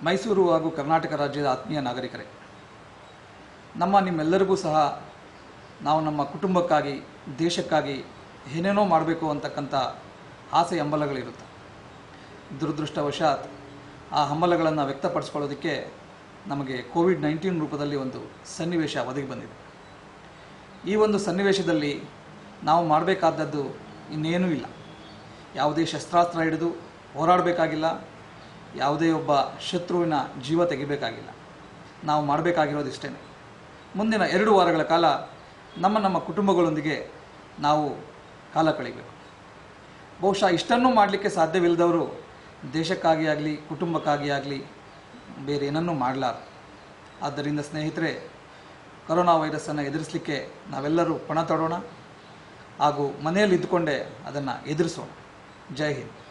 ಮೈಸೂರು ಹಾಗೂ ಕರ್ನಾಟಕ ರಾಜ್ಯದ ಆತ್ಮೀಯ ನಾಗರಿಕರೇ ನಮ್ಮ ನಿಮ್ಮೆಲ್ಲರಿಗೂ ಸಹ ನಾವು ನಮ್ಮ ಕುಟುಂಬಕ್ಕಾಗಿ ದೇಶಕ್ಕಾಗಿ ಏನೇನೋ ಮಾಡಬೇಕು ಅಂತಕ್ಕಂಥ ಆಸೆ ಹಂಬಲಗಳಿರುತ್ತೆ ದುರದೃಷ್ಟವಶಾತ್ ಆ ಹಂಬಲಗಳನ್ನು ವ್ಯಕ್ತಪಡಿಸ್ಕೊಳ್ಳೋದಕ್ಕೆ ನಮಗೆ ಕೋವಿಡ್ ನೈನ್ಟೀನ್ ರೂಪದಲ್ಲಿ ಒಂದು ಸನ್ನಿವೇಶ ಒದಗಿ ಬಂದಿದೆ ಈ ಒಂದು ಸನ್ನಿವೇಶದಲ್ಲಿ ನಾವು ಮಾಡಬೇಕಾದದ್ದು ಇನ್ನೇನೂ ಇಲ್ಲ ಯಾವುದೇ ಶಸ್ತ್ರಾಸ್ತ್ರ ಹಿಡಿದು ಹೋರಾಡಬೇಕಾಗಿಲ್ಲ ಯಾವುದೇ ಒಬ್ಬ ಶತ್ರುವಿನ ಜೀವ ತೆಗಿಬೇಕಾಗಿಲ್ಲ ನಾವು ಮಾಡಬೇಕಾಗಿರೋದು ಇಷ್ಟೇ ಮುಂದಿನ ಎರಡು ವಾರಗಳ ಕಾಲ ನಮ್ಮ ನಮ್ಮ ಕುಟುಂಬಗಳೊಂದಿಗೆ ನಾವು ಕಾಲ ಕಳಿಬೇಕು ಬಹುಶಃ ಇಷ್ಟನ್ನೂ ಮಾಡಲಿಕ್ಕೆ ಸಾಧ್ಯವಿಲ್ಲದವರು ದೇಶಕ್ಕಾಗಿ ಆಗಲಿ ಕುಟುಂಬಕ್ಕಾಗಿ ಆಗಲಿ ಬೇರೆ ಏನನ್ನೂ ಮಾಡಲಾರ ಆದ್ದರಿಂದ ಸ್ನೇಹಿತರೆ ಕೊರೋನಾ ವೈರಸ್ಸನ್ನು ಎದುರಿಸಲಿಕ್ಕೆ ನಾವೆಲ್ಲರೂ ಪಣ ತೊಡೋಣ ಹಾಗೂ ಮನೆಯಲ್ಲಿ ಇದ್ದುಕೊಂಡೇ ಅದನ್ನು ಎದುರಿಸೋಣ ಜೈ ಹಿಂದ್